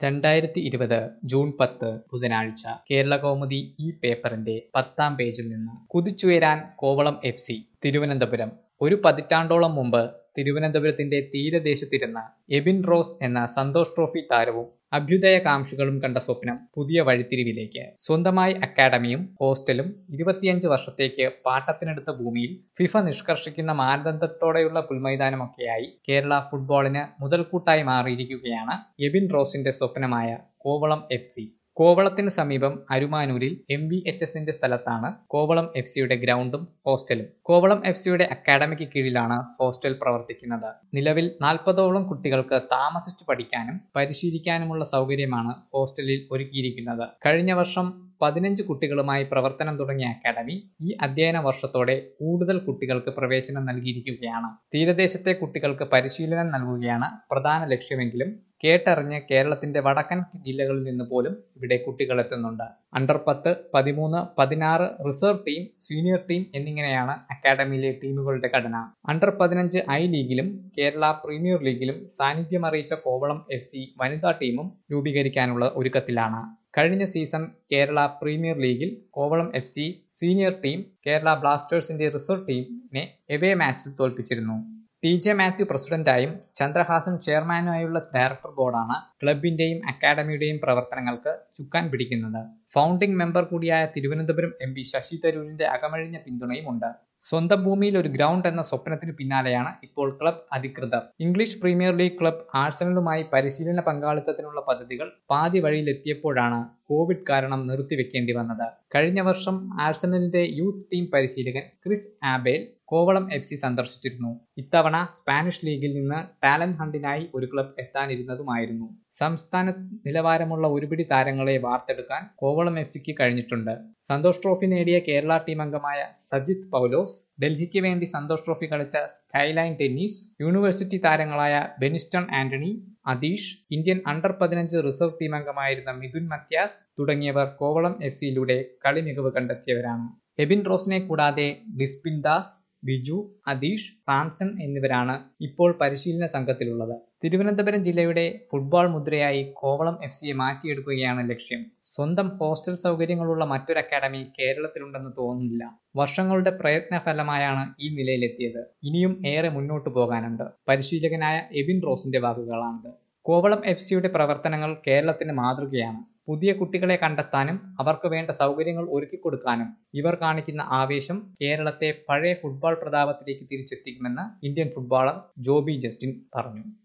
രണ്ടായിരത്തി ഇരുപത് ജൂൺ പത്ത് ബുധനാഴ്ച കേരളകൗമുദി ഈ പേപ്പറിന്റെ പത്താം പേജിൽ നിന്ന് കുതിച്ചുയരാൻ കോവളം എഫ് സി തിരുവനന്തപുരം ഒരു പതിറ്റാണ്ടോളം മുമ്പ് തിരുവനന്തപുരത്തിന്റെ തീരദേശത്തിരുന്ന എബിൻ റോസ് എന്ന സന്തോഷ് ട്രോഫി താരവും അഭ്യുദയകാംക്ഷികളും കണ്ട സ്വപ്നം പുതിയ വഴിത്തിരിവിലേക്ക് സ്വന്തമായി അക്കാഡമിയും ഹോസ്റ്റലും ഇരുപത്തിയഞ്ച് വർഷത്തേക്ക് പാട്ടത്തിനെടുത്ത ഭൂമിയിൽ ഫിഫ നിഷ്കർഷിക്കുന്ന മാനദണ്ഡത്തോടെയുള്ള പുൽമൈതാനമൊക്കെയായി കേരള ഫുട്ബോളിന് മുതൽക്കൂട്ടായി മാറിയിരിക്കുകയാണ് എബിൻ റോസിന്റെ സ്വപ്നമായ കോവളം എഫ് സി കോവളത്തിന് സമീപം അരുമാനൂരിൽ എം വി എച്ച് എസിന്റെ സ്ഥലത്താണ് കോവളം എഫ് സിയുടെ ഗ്രൗണ്ടും ഹോസ്റ്റലും കോവളം എഫ് സിയുടെ അക്കാഡമിക്ക് കീഴിലാണ് ഹോസ്റ്റൽ പ്രവർത്തിക്കുന്നത് നിലവിൽ നാൽപ്പതോളം കുട്ടികൾക്ക് താമസിച്ചു പഠിക്കാനും പരിശീലിക്കാനുമുള്ള സൗകര്യമാണ് ഹോസ്റ്റലിൽ ഒരുക്കിയിരിക്കുന്നത് കഴിഞ്ഞ വർഷം പതിനഞ്ച് കുട്ടികളുമായി പ്രവർത്തനം തുടങ്ങിയ അക്കാഡമി ഈ അധ്യയന വർഷത്തോടെ കൂടുതൽ കുട്ടികൾക്ക് പ്രവേശനം നൽകിയിരിക്കുകയാണ് തീരദേശത്തെ കുട്ടികൾക്ക് പരിശീലനം നൽകുകയാണ് പ്രധാന ലക്ഷ്യമെങ്കിലും കേട്ടറിഞ്ഞ് കേരളത്തിന്റെ വടക്കൻ ജില്ലകളിൽ നിന്ന് പോലും ഇവിടെ കുട്ടികൾ എത്തുന്നുണ്ട് അണ്ടർ പത്ത് പതിമൂന്ന് പതിനാറ് റിസർവ് ടീം സീനിയർ ടീം എന്നിങ്ങനെയാണ് അക്കാഡമിയിലെ ടീമുകളുടെ ഘടന അണ്ടർ പതിനഞ്ച് ഐ ലീഗിലും കേരള പ്രീമിയർ ലീഗിലും സാന്നിധ്യം അറിയിച്ച കോവളം എഫ് സി വനിതാ ടീമും രൂപീകരിക്കാനുള്ള ഒരുക്കത്തിലാണ് കഴിഞ്ഞ സീസൺ കേരള പ്രീമിയർ ലീഗിൽ Kovalam F C senior team Kerala ബ്ലാസ്റ്റേഴ്സിന്റെ റിസർവ് ടീമിനെ എവേ മാച്ചിൽ തോൽപ്പിച്ചിരുന്നു ടി ജെ മാത്യു പ്രസിഡന്റായും ചന്ദ്രഹാസൻ ചെയർമാനുമായുള്ള ഡയറക്ടർ ബോർഡാണ് ക്ലബിന്റെയും അക്കാഡമിയുടെയും പ്രവർത്തനങ്ങൾക്ക് ചുക്കാൻ പിടിക്കുന്നത് ഫൗണ്ടിംഗ് മെമ്പർ കൂടിയായ തിരുവനന്തപുരം എം പി ശശി തരൂരിന്റെ അകമഴിഞ്ഞ പിന്തുണയുമുണ്ട് സ്വന്തം ഭൂമിയിൽ ഒരു ഗ്രൗണ്ട് എന്ന സ്വപ്നത്തിന് പിന്നാലെയാണ് ഇപ്പോൾ ക്ലബ് അധികൃതർ ഇംഗ്ലീഷ് പ്രീമിയർ ലീഗ് ക്ലബ് ആഴ്സണലുമായി പരിശീലന പങ്കാളിത്തത്തിനുള്ള പദ്ധതികൾ പാതി വഴിയിലെത്തിയപ്പോഴാണ് കോവിഡ് കാരണം നിർത്തിവെക്കേണ്ടി വന്നത് കഴിഞ്ഞ വർഷം ആഴ്സണലിന്റെ യൂത്ത് ടീം പരിശീലകൻ Chris Abel Kovalam F C സന്ദർശിച്ചിരുന്നു ഇത്തവണ സ്പാനിഷ് ലീഗിൽ നിന്ന് ടാലന്റ് ഹണ്ടിനായി ഒരു ക്ലബ് എത്താനിരുന്നതുമായിരുന്നു സംസ്ഥാന നിലവാരമുള്ള ഒരുപിടി താരങ്ങളെ വാർത്തെടുക്കാൻ കോവളം എഫ് സിക്ക് കഴിഞ്ഞിട്ടുണ്ട് സന്തോഷ് ട്രോഫി നേടിയ കേരള ടീം അംഗമായ സജിത് പൗലോസ് ഡൽഹിക്ക് വേണ്ടി സന്തോഷ് ട്രോഫി കളിച്ച സ്കൈലൈൻ ടെന്നീസ് യൂണിവേഴ്സിറ്റി താരങ്ങളായ Beniston Antony Atheesh Indian under പതിനഞ്ച് റിസർവ് ടീം അംഗമായിരുന്ന മിഥുൻ മത്യാസ് തുടങ്ങിയവർ കോവളം എഫ് സിയിലൂടെ കളി മികവ് കണ്ടെത്തിയവരാണ് എബിൻ റോസിനെ കൂടാതെ ഡിസ്പിൻ ദാസ് ബിജു അതീഷ് സാംസൺ എന്നിവരാണ് ഇപ്പോൾ പരിശീലന സംഘത്തിലുള്ളത് തിരുവനന്തപുരം ജില്ലയുടെ ഫുട്ബോൾ മുദ്രയായി കോവളം എഫ് സിയെ മാറ്റിയെടുക്കുകയാണ് ലക്ഷ്യം സ്വന്തം ഹോസ്റ്റൽ സൗകര്യങ്ങളുള്ള മറ്റൊരു അക്കാഡമി കേരളത്തിലുണ്ടെന്ന് തോന്നുന്നില്ല വർഷങ്ങളുടെ പ്രയത്ന ഫലമായാണ് ഈ നിലയിലെത്തിയത് ഇനിയും ഏറെ മുന്നോട്ടു പോകാനുണ്ട് പരിശീലകനായ എബിൻ റോസിന്റെ വാക്കുകളാണിത് കോവളം എഫ് സിയുടെ പ്രവർത്തനങ്ങൾ കേരളത്തിന് മാതൃകയാണ് പുതിയ കുട്ടികളെ കണ്ടെത്താനും അവർക്ക് വേണ്ട സൗകര്യങ്ങൾ ഒരുക്കിക്കൊടുക്കാനും ഇവർ കാണിക്കുന്ന ആവേശം കേരളത്തെ പഴയ ഫുട്ബോൾ പ്രതാപത്തിലേക്ക് തിരിച്ചെത്തിക്കുമെന്ന് ഇന്ത്യൻ ഫുട്ബോളർ ജോബി ജസ്റ്റിൻ പറഞ്ഞു